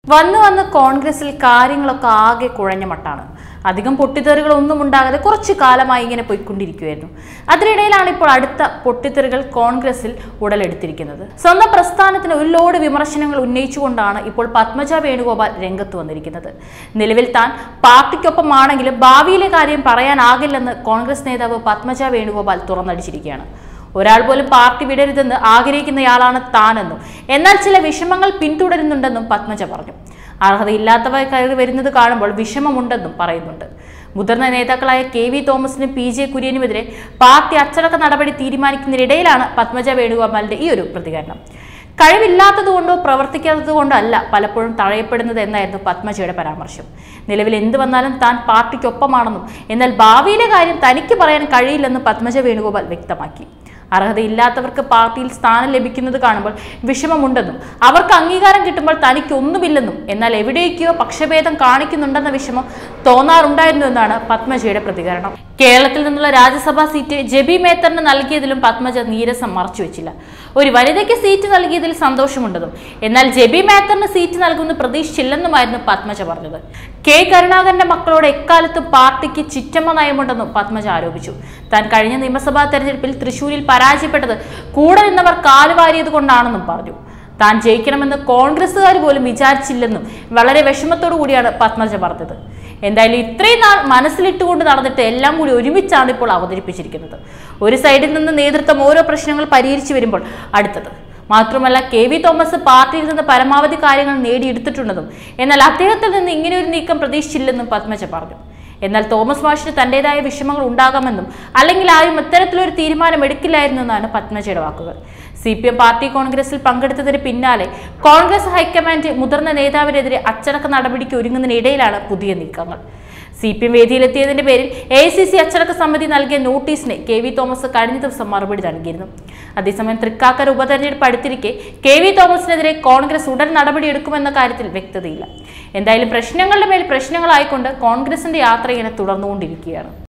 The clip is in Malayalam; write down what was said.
വന്ന് വന്ന് കോൺഗ്രസിൽ കാര്യങ്ങളൊക്കെ ആകെ കുഴഞ്ഞ മട്ടാണ് അധികം പൊട്ടിത്തെറികളൊന്നും ഉണ്ടാകാതെ കുറച്ചു കാലമായി ഇങ്ങനെ പോയിക്കൊണ്ടിരിക്കുകയായിരുന്നു അതിനിടയിലാണ് ഇപ്പോൾ അടുത്ത പൊട്ടിത്തെറികൾ കോൺഗ്രസിൽ ഉടലെടുത്തിരിക്കുന്നത് സ്വന്തം പ്രസ്ഥാനത്തിന് ഒരു ലോഡ് വിമർശനങ്ങൾ ഉന്നയിച്ചുകൊണ്ടാണ് ഇപ്പോൾ പത്മജ വേണുഗോപാൽ രംഗത്ത് വന്നിരിക്കുന്നത് നിലവിൽ താൻ പാർട്ടിക്കൊപ്പമാണെങ്കിലും ഭാവിയിലെ കാര്യം പറയാനാകില്ലെന്ന് കോൺഗ്രസ് നേതാവ് പത്മജ വേണുഗോപാൽ തുറന്നടിച്ചിരിക്കുകയാണ് ഒരാൾ പോലും പാർട്ടി വിടരുതെന്ന് ആഗ്രഹിക്കുന്നയാളാണ് താനെന്നും എന്നാൽ ചില വിഷമങ്ങൾ പിന്തുടരുന്നുണ്ടെന്നും പത്മജ പറഞ്ഞു അർഹതയില്ലാത്തവർ കയറി വരുന്നത് കാണുമ്പോൾ വിഷമമുണ്ടെന്നും പറയുന്നുണ്ട് മുതിർന്ന നേതാക്കളായ കെ വി തോമസിനും പി ജെ കുര്യനുമെതിരെ പാർട്ടി അച്ചടക്ക നടപടി തീരുമാനിക്കുന്നതിനിടയിലാണ് പത്മജ വേണുഗോപാലിന്റെ ഈ ഒരു പ്രതികരണം കഴിവില്ലാത്തതുകൊണ്ടോ പ്രവർത്തിക്കാത്തതുകൊണ്ടോ അല്ല പലപ്പോഴും തഴയപ്പെടുന്നത് എന്നായിരുന്നു പത്മജയുടെ പരാമർശം നിലവിൽ എന്ത് വന്നാലും താൻ പാർട്ടിക്കൊപ്പമാണെന്നും എന്നാൽ ഭാവിയിലെ കാര്യം തനിക്ക് പറയാൻ കഴിയില്ലെന്നും പത്മജ വേണുഗോപാൽ വ്യക്തമാക്കി അർഹതയില്ലാത്തവർക്ക് പാർട്ടിയിൽ സ്ഥാനം ലഭിക്കുന്നത് കാണുമ്പോൾ വിഷമമുണ്ടെന്നും അവർക്ക് അംഗീകാരം കിട്ടുമ്പോൾ തനിക്കൊന്നുമില്ലെന്നും എന്നാൽ എവിടേക്കോ പക്ഷഭേദം കാണിക്കുന്നുണ്ടെന്ന വിഷമം തോന്നാറുണ്ടായിരുന്നു എന്നാണ് പത്മജയുടെ പ്രതികരണം കേരളത്തിൽ നിന്നുള്ള രാജ്യസഭാ സീറ്റ് ജെബി മേത്തറിന് നൽകിയതിലും പത്മജ നീരസം മറച്ചുവെച്ചില്ല ഒരു വനിതയ്ക്ക് സീറ്റ് നൽകിയതിൽ സന്തോഷമുണ്ടെന്നും എന്നാൽ ജെബി മേത്തറിന് സീറ്റ് നൽകുമെന്ന് പ്രതീക്ഷിച്ചില്ലെന്നുമായിരുന്നു പത്മജ പറഞ്ഞത് കെ കരുണാകരന്റെ മക്കളോട് എക്കാലത്തും പാർട്ടിക്ക് ചിറ്റമ്മ നയമുണ്ടെന്നും പത്മജ ആരോപിച്ചു താൻ കഴിഞ്ഞ നിയമസഭാ തെരഞ്ഞെടുപ്പിൽ തൃശൂരിൽ പരാജയപ്പെട്ടത് കൂടെ നിന്നവർ കാലുവാരിയത് കൊണ്ടാണെന്നും പറഞ്ഞു താൻ ജയിക്കണമെന്ന് കോൺഗ്രസ്സുകാർ പോലും വിചാരിച്ചില്ലെന്നും വളരെ വിഷമത്തോടു കൂടിയാണ് പത്മജ പറഞ്ഞത് എന്തായാലും ഇത്രയും നാൾ മനസ്സിലിട്ടുകൊണ്ട് നടന്നിട്ട് എല്ലാം കൂടി ഒരുമിച്ചാണ് ഇപ്പോൾ അവതരിപ്പിച്ചിരിക്കുന്നത് ഒരു സൈഡിൽ നിന്ന് നേതൃത്വം ഓരോ പ്രശ്നങ്ങൾ പരിഹരിച്ചു വരുമ്പോൾ അടുത്തത് മാത്രമല്ല കെ വി തോമസ് പാർട്ടിയിൽ നിന്ന് പരമാവധി കാര്യങ്ങൾ നേടിയെടുത്തിട്ടുണ്ടെന്നും എന്നാൽ അദ്ദേഹത്തിൽ നിന്ന് ഇങ്ങനെ ഒരു നീക്കം പ്രതീക്ഷിച്ചില്ലെന്നും പത്മജ പറഞ്ഞു എന്നാൽ തോമസ് മാഷിന് തന്റേതായ വിഷമങ്ങൾ ഉണ്ടാകാമെന്നും അല്ലെങ്കിൽ ആരും ഇത്തരത്തിലൊരു തീരുമാനം എടുക്കില്ലായിരുന്നു എന്നാണ് പത്മജയുടെ വാക്കുകൾ സി പി എം പാർട്ടി കോൺഗ്രസിൽ പങ്കെടുത്തതിന് പിന്നാലെ കോൺഗ്രസ് ഹൈക്കമാൻഡ് മുതിർന്ന നേതാവിനെതിരെ അച്ചടക്ക നടപടിക്ക് ഒരുങ്ങുന്നതിനിടയിലാണ് പുതിയ നീക്കങ്ങൾ സി പി എം വേദിയിലെത്തിയതിന്റെ പേരിൽ എ സി സി അച്ചടക്ക സമിതി നൽകിയ നോട്ടീസിന് കെ വി തോമസ് കഴിഞ്ഞ ദിവസം മറുപടി നൽകിയിരുന്നു അതേസമയം തൃക്കാക്കര ഉപതെരഞ്ഞെടുപ്പ് അടുത്തിരിക്കെ കെ വി തോമസിനെതിരെ കോൺഗ്രസ് ഉടൻ നടപടിയെടുക്കുമെന്ന കാര്യത്തിൽ വ്യക്തതയില്ല എന്തായാലും പ്രശ്നങ്ങളുടെ മേൽ പ്രശ്നങ്ങളായിക്കൊണ്ട് കോൺഗ്രസിന്റെ യാത്ര ഇങ്ങനെ തുടർന്നുകൊണ്ടിരിക്കുകയാണ്